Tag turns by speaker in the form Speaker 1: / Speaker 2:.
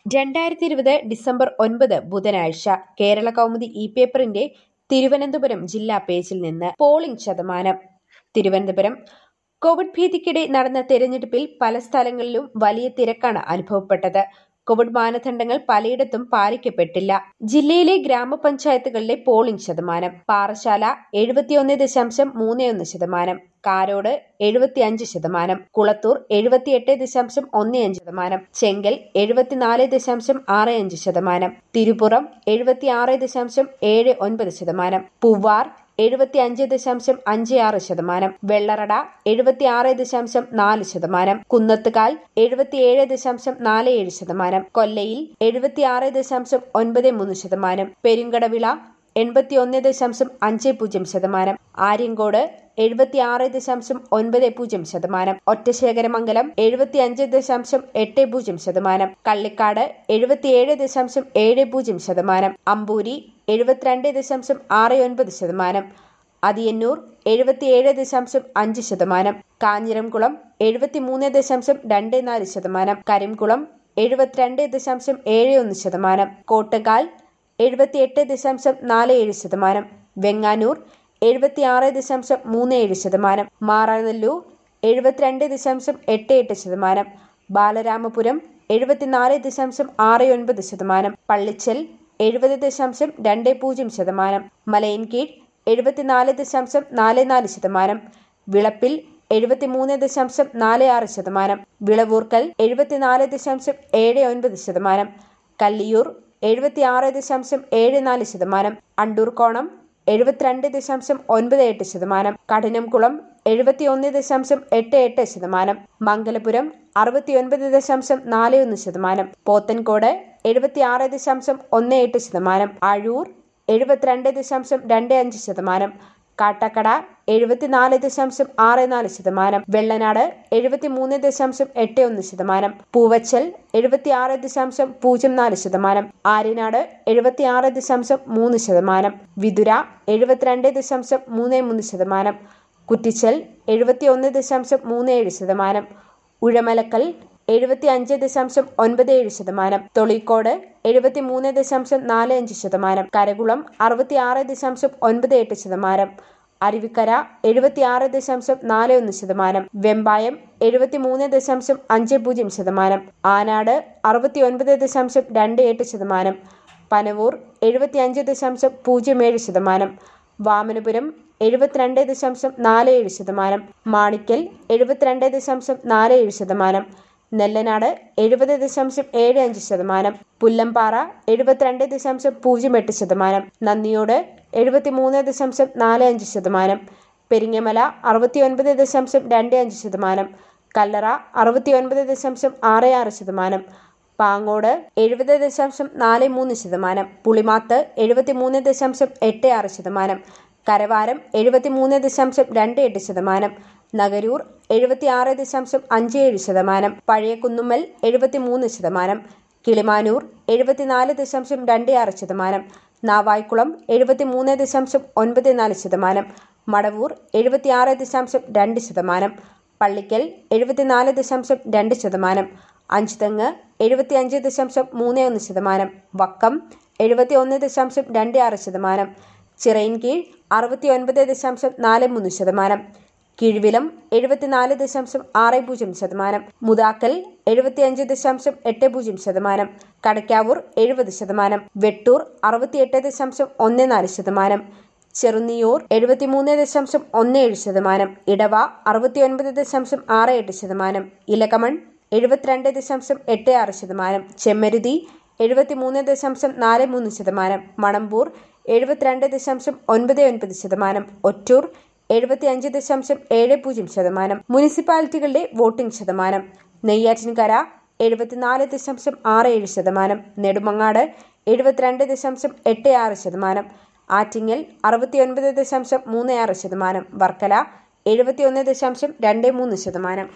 Speaker 1: രണ്ടായിരത്തി ഇരുപത് ഡിസംബർ ഒൻപത് ബുധനാഴ്ച കേരള കൗമുദി ഇ പേപ്പറിന്റെ തിരുവനന്തപുരം ജില്ലാ പേജിൽ നിന്ന് പോളിംഗ് ശതമാനം തിരുവനന്തപുരം കോവിഡ് ഭീതിക്കിടെ നടന്ന തെരഞ്ഞെടുപ്പിൽ പല സ്ഥലങ്ങളിലും വലിയ തിരക്കാണ് അനുഭവപ്പെട്ടത് കോവിഡ് മാനദണ്ഡങ്ങൾ പലയിടത്തും പാലിക്കപ്പെട്ടില്ല ജില്ലയിലെ ഗ്രാമപഞ്ചായത്തുകളിലെ പോളിംഗ് ശതമാനം പാറശാല എഴുപത്തിയൊന്ന് ദശാംശം മൂന്ന് ഒന്ന് ശതമാനം കാരോട് എഴുപത്തിയഞ്ച് ശതമാനം കുളത്തൂർ എഴുപത്തിയെട്ട് ദശാംശം ഒന്ന് അഞ്ച് ശതമാനം ചെങ്കൽ എഴുപത്തിനാല് ദശാംശം ആറ് അഞ്ച് ശതമാനം തിരുപുറം എഴുപത്തിയാറ് ദശാംശം ഏഴ് ഒൻപത് ശതമാനം പൂവാർ എഴുപത്തിയഞ്ച് ദശാംശം അഞ്ച് ആറ് ശതമാനം വെള്ളറട എഴുപത്തിയാറ് ദശാംശം നാല് ശതമാനം കുന്നത്തുകാൽ എഴുപത്തിയേഴ് ദശാംശം നാല് ഏഴ് ശതമാനം കൊല്ലയിൽ എഴുപത്തിയാറ് ദശാംശം ഒൻപത് മൂന്ന് ശതമാനം പെരുങ്കടവിള എൺപത്തിയൊന്ന് ദശാംശം അഞ്ച് പൂജ്യം ശതമാനം ആര്യങ്കോട് എഴുപത്തിയാറ് ദശാംശം ഒൻപത് പൂജ്യം ശതമാനം ഒറ്റശേഖരമംഗലം എഴുപത്തിയഞ്ച് ദശാംശം എട്ട് പൂജ്യം ശതമാനം കള്ളിക്കാട് എഴുപത്തിയേഴ് ദശാംശം ഏഴ് പൂജ്യം ശതമാനം അമ്പൂരി എഴുപത്തിരണ്ട് ദശാംശം ആറ് ഒൻപത് ശതമാനം അതിയന്നൂർ എഴുപത്തിയേഴ് ദശാംശം അഞ്ച് ശതമാനം കാഞ്ഞിരംകുളം എഴുപത്തിമൂന്ന് ദശാംശം രണ്ട് നാല് ശതമാനം കരിംകുളം എഴുപത്തിരണ്ട് ദശാംശം ഏഴ് ഒന്ന് ശതമാനം കോട്ടക്കാൽ എഴുപത്തിയെട്ട് ദശാംശം നാല് ഏഴ് ശതമാനം വെങ്ങാനൂർ എഴുപത്തിയാറ് ദശാംശം മൂന്ന് ഏഴ് ശതമാനം മാറാനെല്ലൂർ എഴുപത്തിരണ്ട് ദശാംശം എട്ട് എട്ട് ശതമാനം ബാലരാമപുരം എഴുപത്തിനാല് ദശാംശം ആറ് ഒൻപത് ശതമാനം പള്ളിച്ചൽ എഴുപത് ദശാംശം രണ്ട് പൂജ്യം ശതമാനം മലയൻകീഴ് എഴുപത്തിനാല് ദശാംശം നാല് നാല് ശതമാനം വിളപ്പിൽ എഴുപത്തിമൂന്ന് ദശാംശം നാല് ആറ് ശതമാനം വിളവൂർക്കൽ എഴുപത്തിനാല് ദശാംശം ഏഴ് ഒൻപത് ശതമാനം കല്ലിയൂർ എഴുപത്തിയാറ് ദശാംശം ഏഴ് നാല് ശതമാനം അണ്ടൂർക്കോണം എഴുപത്തിരണ്ട് ദശാംശം ഒൻപത് എട്ട് ശതമാനം കഠിനംകുളം എഴുപത്തിയൊന്ന് ദശാംശം എട്ട് എട്ട് ശതമാനം മംഗലപുരം അറുപത്തിയൊൻപത് ദശാംശം നാല് ഒന്ന് ശതമാനം പോത്തൻകോട് എഴുപത്തിയാറ് ദശാംശം ഒന്ന് എട്ട് ശതമാനം അഴൂർ എഴുപത്തിരണ്ട് ദശാംശം രണ്ട് അഞ്ച് ശതമാനം കാട്ടക്കട എഴുപത്തിനാല് ദശാംശം ആറ് നാല് ശതമാനം വെള്ളനാട് എഴുപത്തിമൂന്ന് ദശാംശം എട്ട് ഒന്ന് ശതമാനം പൂവച്ചൽ എഴുപത്തിയാറ് ദശാംശം പൂജ്യം നാല് ശതമാനം ആര്യനാട് എഴുപത്തിയാറ് ദശാംശം മൂന്ന് ശതമാനം വിതുര എഴുപത്തിരണ്ട് ദശാംശം മൂന്ന് മൂന്ന് ശതമാനം കുറ്റിച്ചൽ എഴുപത്തിയൊന്ന് ദശാംശം മൂന്ന് ഏഴ് ശതമാനം ഉഴമലക്കൽ എഴുപത്തി അഞ്ച് ദശാംശം ഒൻപത് ഏഴ് ശതമാനം തൊളിക്കോട് എഴുപത്തി മൂന്ന് ദശാംശം നാല് അഞ്ച് ശതമാനം കരകുളം അറുപത്തിയാറ് ദശാംശം ഒൻപത് എട്ട് ശതമാനം അരുവിക്കര എഴുപത്തിയാറ് ദശാംശം നാല് ഒന്ന് ശതമാനം വെമ്പായം എഴുപത്തി മൂന്ന് ദശാംശം അഞ്ച് പൂജ്യം ശതമാനം ആനാട് അറുപത്തി ഒൻപത് ദശാംശം രണ്ട് എട്ട് ശതമാനം പനവൂർ എഴുപത്തിയഞ്ച് ദശാംശം പൂജ്യം ഏഴ് ശതമാനം വാമനപുരം എഴുപത്തിരണ്ട് ദശാംശം നാല് ഏഴ് ശതമാനം മാണിക്കൽ എഴുപത്തിരണ്ട് ദശാംശം നാല് ഏഴ് ശതമാനം നെല്ലനാട് എഴുപത് ദശാംശം ഏഴ് അഞ്ച് ശതമാനം പുല്ലമ്പാറ എഴുപത്തിരണ്ട് ദശാംശം പൂജ്യം എട്ട് ശതമാനം നന്ദിയോട് എഴുപത്തിമൂന്ന് ദശാംശം നാല് അഞ്ച് ശതമാനം പെരിങ്ങമല അറുപത്തിയൊൻപത് ദശാംശം രണ്ട് അഞ്ച് ശതമാനം കല്ലറ അറുപത്തിയൊൻപത് ദശാംശം ആറ് ആറ് ശതമാനം പാങ്ങോട് എഴുപത് ദശാംശം നാല് മൂന്ന് ശതമാനം പുളിമാത്ത് എഴുപത്തിമൂന്ന് ദശാംശം എട്ട് ആറ് ശതമാനം കരവാരം എഴുപത്തിമൂന്ന് ദശാംശം രണ്ട് എട്ട് ശതമാനം നഗരൂർ എഴുപത്തിയാറ് ദശാംശം അഞ്ച് ഏഴ് ശതമാനം പഴയ കുന്നുമ്മൽ എഴുപത്തിമൂന്ന് ശതമാനം കിളിമാനൂർ എഴുപത്തിനാല് ദശാംശം രണ്ട് ആറ് ശതമാനം നാവായിക്കുളം എഴുപത്തിമൂന്ന് ദശാംശം ഒൻപത് നാല് ശതമാനം മടവൂർ എഴുപത്തിയാറ് ദശാംശം രണ്ട് ശതമാനം പള്ളിക്കൽ എഴുപത്തിനാല് ദശാംശം രണ്ട് ശതമാനം അഞ്ചുതെങ്ങ് എഴുപത്തിയഞ്ച് ദശാംശം മൂന്ന് ഒന്ന് ശതമാനം വക്കം എഴുപത്തി ഒന്ന് ദശാംശം രണ്ട് ആറ് ശതമാനം ചിറയിൻകീഴ് അറുപത്തി ഒൻപത് ദശാംശം നാല് മൂന്ന് ശതമാനം കീഴ്വിലം എഴുപത്തിനാല് ദശാംശം ആറ് പൂജ്യം ശതമാനം മുതാക്കൽ എഴുപത്തിയഞ്ച് ദശാംശം എട്ട് പൂജ്യം ശതമാനം കടക്കാവൂർ എഴുപത് ശതമാനം വെട്ടൂർ അറുപത്തിയെട്ട് ദശാംശം ഒന്ന് നാല് ശതമാനം ചെറുന്നിയൂർ എഴുപത്തിമൂന്ന് ദശാംശം ഒന്ന് ഏഴ് ശതമാനം ഇടവ അറുപത്തിയൊൻപത് ദശാംശം ആറ് എട്ട് ശതമാനം ഇലകമൺ എഴുപത്തിരണ്ട് ദശാംശം എട്ട് ആറ് ശതമാനം ചെമ്മരുതി എഴുപത്തിമൂന്ന് ദശാംശം നാല് മൂന്ന് ശതമാനം മണമ്പൂർ എഴുപത്തിരണ്ട് ദശാംശം ഒൻപത് ഒൻപത് ശതമാനം ഒറ്റൂർ എഴുപത്തിയഞ്ച് ദശാംശം ഏഴ് പൂജ്യം ശതമാനം മുനിസിപ്പാലിറ്റികളുടെ വോട്ടിംഗ് ശതമാനം നെയ്യാറ്റിൻകര എഴുപത്തിനാല് ദശാംശം ആറ് ഏഴ് ശതമാനം നെടുമങ്ങാട് എഴുപത്തിരണ്ട് ദശാംശം എട്ട് ആറ് ശതമാനം ആറ്റിങ്ങൽ അറുപത്തിയൊൻപത് ദശാംശം മൂന്ന് ആറ് ശതമാനം വർക്കല എഴുപത്തിയൊന്ന് ദശാംശം രണ്ട് മൂന്ന് ശതമാനം